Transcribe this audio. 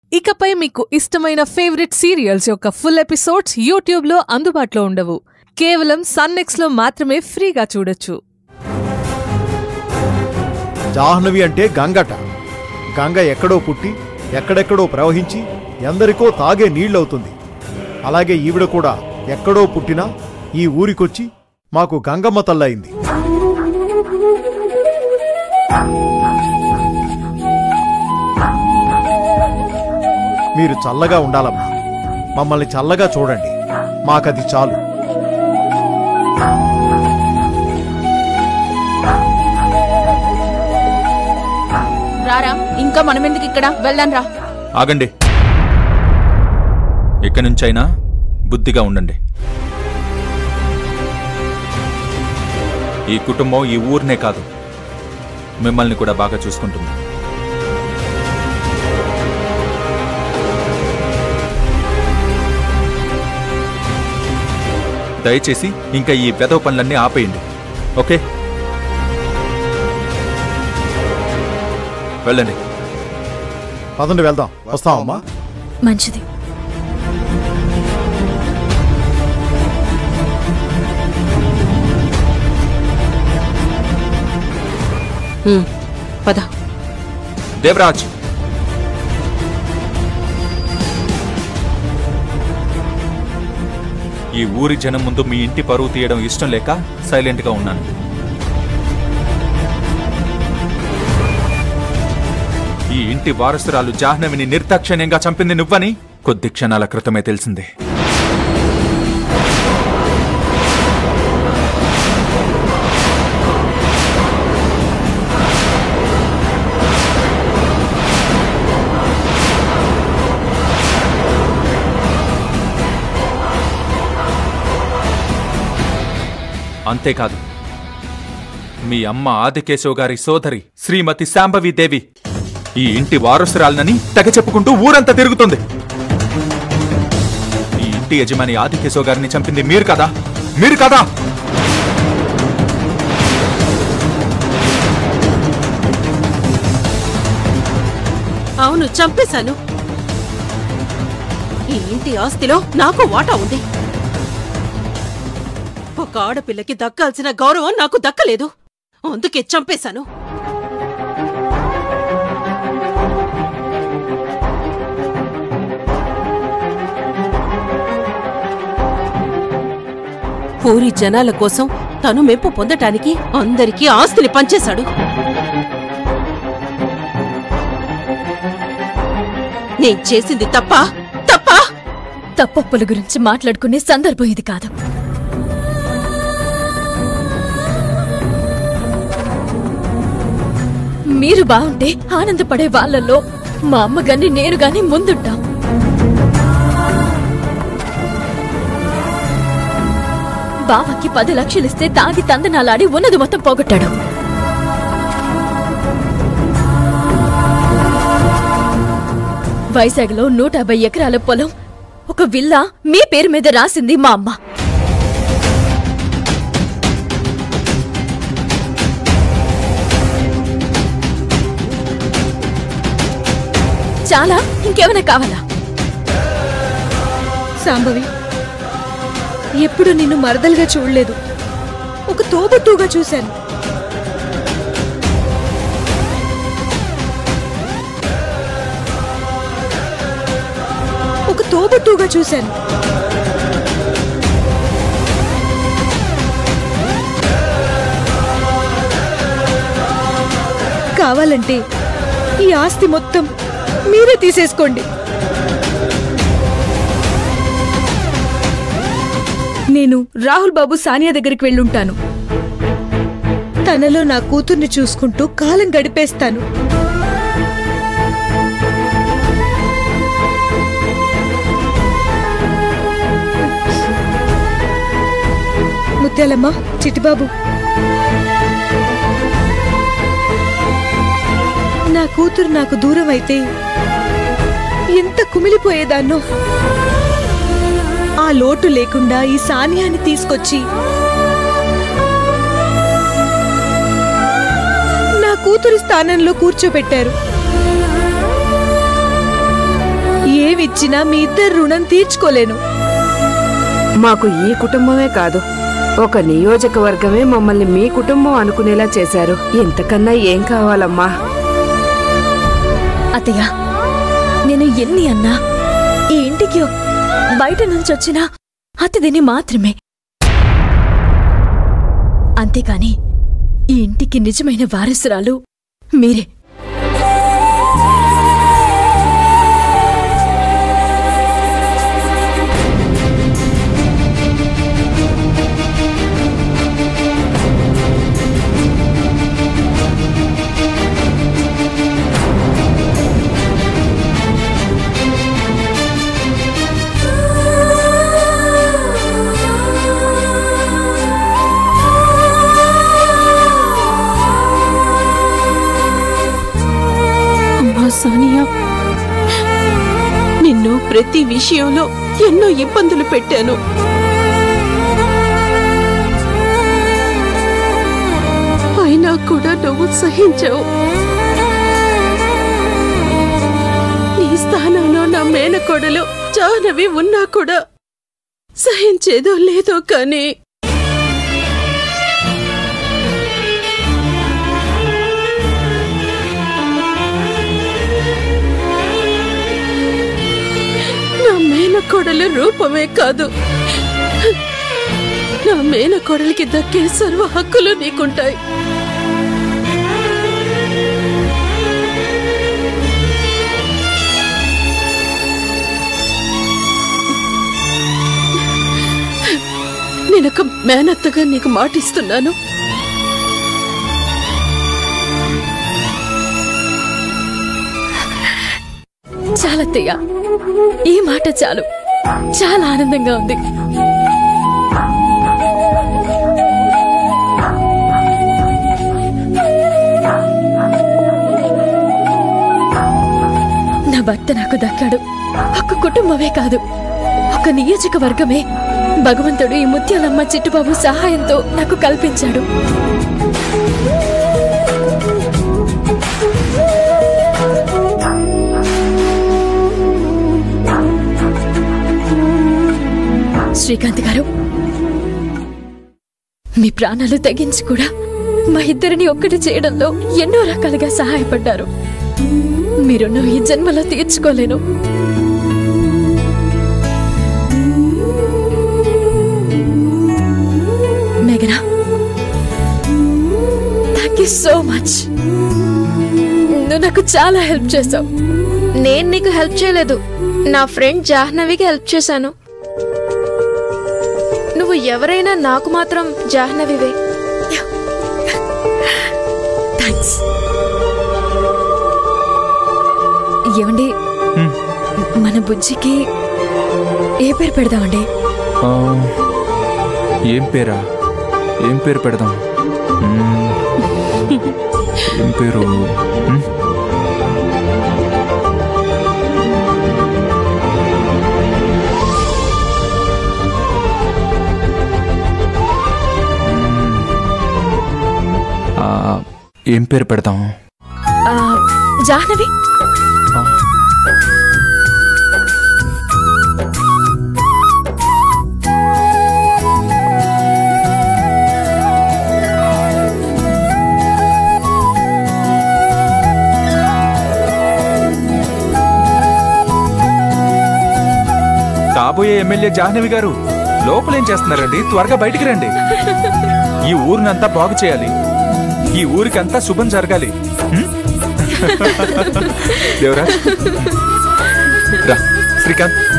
ఇకపై మీకు ఇష్టమైన ఫేవరెట్ సీరియల్స్ యొక్క ఫుల్ ఎపిసోడ్స్ యూట్యూబ్లో అందుబాటులో ఉండవు కేవలం సన్నెక్స్లో మాత్రమే ఫ్రీగా చూడొచ్చు జాహ్నవి అంటే గంగట గంగ ఎక్కడో పుట్టి ఎక్కడెక్కడో ప్రవహించి ఎందరికో తాగే నీళ్ళవుతుంది అలాగే ఈవిడ కూడా ఎక్కడో పుట్టినా ఈ ఊరికొచ్చి మాకు గంగమ్మ తల్లయింది మీరు చల్లగా ఉండాలమ్మా మమ్మల్ని చల్లగా చూడండి మాకది చాలు రారా ఇంకా మనం ఎందుకు ఇక్కడ వెళ్దాం రా ఆగండి ఇక్కడి నుంచైనా బుద్ధిగా ఉండండి ఈ కుటుంబం ఈ ఊరినే కాదు మిమ్మల్ని కూడా బాగా చూసుకుంటుంది దయచేసి ఇంకా ఈ వెధవ పనులన్నీ ఆపేయండి ఓకే వెళ్ళండి పదండి వెళ్దాం వస్తామమ్మా మంచిది పద దేవరాజ్ ఈ ఊరి జనం ముందు మీ ఇంటి పరువు తీయడం ఇష్టం లేక సైలెంట్ గా ఉన్నాను ఈ ఇంటి వారసురాలు జాహ్నవిని నిర్దాక్షిణ్యంగా చంపింది నువ్వని కొద్ది క్షణాల క్రితమే తెలిసింది అంతేకాదు మీ అమ్మ ఆదికేశవ్ గారి సోదరి శ్రీమతి శాంభవి దేవి ఈ ఇంటి వారసురాలనని తెగ చెప్పుకుంటూ ఊరంతా తిరుగుతుంది ఈ ఇంటి యజమాని ఆదికేశవ్ గారిని చంపింది మీరు కదా మీరు కదా అవును చంపేశాను ఈ ఇంటి ఆస్తిలో నాకు వాటా ఉంది ఒక ఆడపిల్లకి దక్కాల్సిన గౌరవం నాకు దక్కలేదు అందుకే చంపేశాను ఊరి జనాల కోసం తను మెప్పు పొందటానికి అందరికీ ఆస్తిని పంచేశాడు నేను చేసింది తప్ప తప్ప తప్పొప్పుల గురించి మాట్లాడుకునే సందర్భం ఇది కాదు మీరు బాగుంటే ఆనందపడే వాళ్ళల్లో మా అమ్మ గాని నేను గాని ముందుంటాం బావకి పది లక్షలిస్తే తాగి తందనాలాడి ఉన్నది మొత్తం పోగొట్టాడు వైజాగ్లో నూట యాభై ఎకరాల పొలం ఒక విల్లా మీ పేరు మీద రాసింది మా అమ్మ చాలా ఇంకేమైనా కావాలా సాంబవి ఎప్పుడు నిన్ను మరదలుగా చూడలేదు ఒక తోబుట్టుగా చూశాను ఒక తోబుట్టుగా చూశాను కావాలంటే ఈ ఆస్తి మొత్తం మీరే తీసేసుకోండి నేను రాహుల్ బాబు సానియా దగ్గరికి వెళ్ళుంటాను తనలో నా కూతుర్ని చూసుకుంటూ కాలం గడిపేస్తాను ముత్యాలమ్మ చిట్టిబాబు నా కూతురు నాకు దూరం అయితే ఎంత కుమిలిపోయేదాన్నో ఆ లోటు లేకుండా ఈ సానియాని తీసుకొచ్చి నా కూతురి స్థానంలో కూర్చోబెట్టారు ఏమిచ్చినా మీ ఇద్దరు రుణం తీర్చుకోలేను మాకు ఈ కుటుంబమే కాదు ఒక నియోజకవర్గమే మమ్మల్ని మీ కుటుంబం అనుకునేలా చేశారు ఇంతకన్నా ఏం కావాలమ్మా అత్తయ్య నేను ఎన్ని అన్నా ఈ ఇంటికి ఒ- బయట నుంచి వచ్చిన అతిథిని మాత్రమే అంతేకాని ఈ ఇంటికి నిజమైన వారసురాలు మీరే అమ్మా సానియా నిన్ను ప్రతి విషయంలో ఎన్నో ఇబ్బందులు పెట్టాను అయినా కూడా నువ్వు సహించావు నీ స్థానంలో నా మేనకోడలు జాహ్నవి ఉన్నా కూడా సహించేదో లేదో కానీ నా మేనకోడలు రూపమే కాదు నా మేనకోడలికి దక్కే సర్వ హక్కులు నీకుంటాయి నేనొక మేనత్తగా నీకు మాటిస్తున్నాను చాలత్తయ్య ఈ మాట చాలు చాలా ఆనందంగా ఉంది నా భర్త నాకు దక్కాడు ఒక కుటుంబమే కాదు ఒక నియోజకవర్గమే భగవంతుడు ఈ ముత్యాలమ్మ చిట్టుబాబు సహాయంతో నాకు కల్పించాడు శ్రీకాంత్ గారు మీ ప్రాణాలు తెగించి కూడా మా ఇద్దరిని ఒక్కటి చేయడంలో ఎన్నో రకాలుగా సహాయపడ్డారు మీరు ఈ జన్మలో తీర్చుకోలేను మేఘనా థ్యాంక్ యూ సో మచ్ నువ్వు నాకు చాలా హెల్ప్ చేసావు నేను నీకు హెల్ప్ చేయలేదు నా ఫ్రెండ్ జాహ్నవికి హెల్ప్ చేశాను నువ్వు ఎవరైనా నాకు మాత్రం జాహ్నవివే థ్యాంక్స్ ఏమండి మన బుజ్జికి ఏ పేరు పెడదామండి ఆ, ఏం పేరా ఏం పేరు పెడదాం మ్మ్. ఏం పేరు మ్మ్? మ్మ్. ఆ, ఏం పేరు పెడదాం ఆ, జాహ్నవి ఆ, కాబోయే ఎమ్మెల్యే జాహ్నవి గారు లోపలేం చేస్తున్నారండి త్వరగా బయటికి రండి ఈ ఊరినంతా బాగు చేయాలి ఈ ఊరికంతా శుభం జరగాలి హ్మ్? దేవరాజ్ రా శ్రీకాంత్